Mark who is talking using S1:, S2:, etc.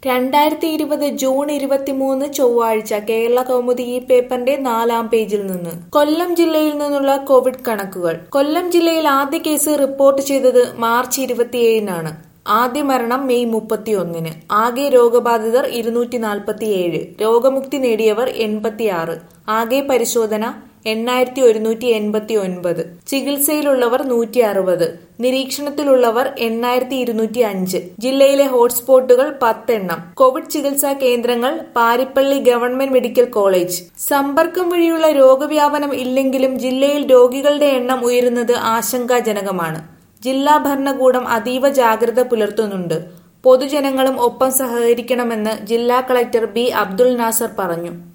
S1: രണ്ടായിരത്തി ഇരുപത് ജൂൺ ഇരുപത്തിമൂന്ന് ചൊവ്വാഴ്ച കേരള കൗമുദി ഈ പേപ്പറിന്റെ നാലാം പേജിൽ നിന്ന് കൊല്ലം ജില്ലയിൽ നിന്നുള്ള കോവിഡ് കണക്കുകൾ കൊല്ലം ജില്ലയിൽ ആദ്യ കേസ് റിപ്പോർട്ട് ചെയ്തത് മാർച്ച് ഇരുപത്തിയേഴിനാണ് ആദ്യ മരണം മെയ് മുപ്പത്തിയൊന്നിന് ആകെ രോഗബാധിതർ ഇരുന്നൂറ്റി നാൽപ്പത്തിയേഴ് രോഗമുക്തി നേടിയവർ എൺപത്തിയാറ് ആകെ പരിശോധന എണ്ണായിരത്തി ഒരുന്നൂറ്റി എൺപത്തി ഒൻപത് ചികിത്സയിലുള്ളവർ നൂറ്റി അറുപത് നിരീക്ഷണത്തിലുള്ളവർ എണ്ണായിരത്തി ഇരുന്നൂറ്റി അഞ്ച് ജില്ലയിലെ ഹോട്ട്സ്പോട്ടുകൾ പത്തെണ്ണം കോവിഡ് ചികിത്സാ കേന്ദ്രങ്ങൾ പാരിപ്പള്ളി ഗവൺമെന്റ് മെഡിക്കൽ കോളേജ് സമ്പർക്കം വഴിയുള്ള രോഗവ്യാപനം ഇല്ലെങ്കിലും ജില്ലയിൽ രോഗികളുടെ എണ്ണം ഉയരുന്നത് ആശങ്കാജനകമാണ് ജില്ലാ ഭരണകൂടം അതീവ ജാഗ്രത പുലർത്തുന്നുണ്ട് പൊതുജനങ്ങളും ഒപ്പം സഹകരിക്കണമെന്ന് ജില്ലാ കളക്ടർ ബി അബ്ദുൽ നാസർ പറഞ്ഞു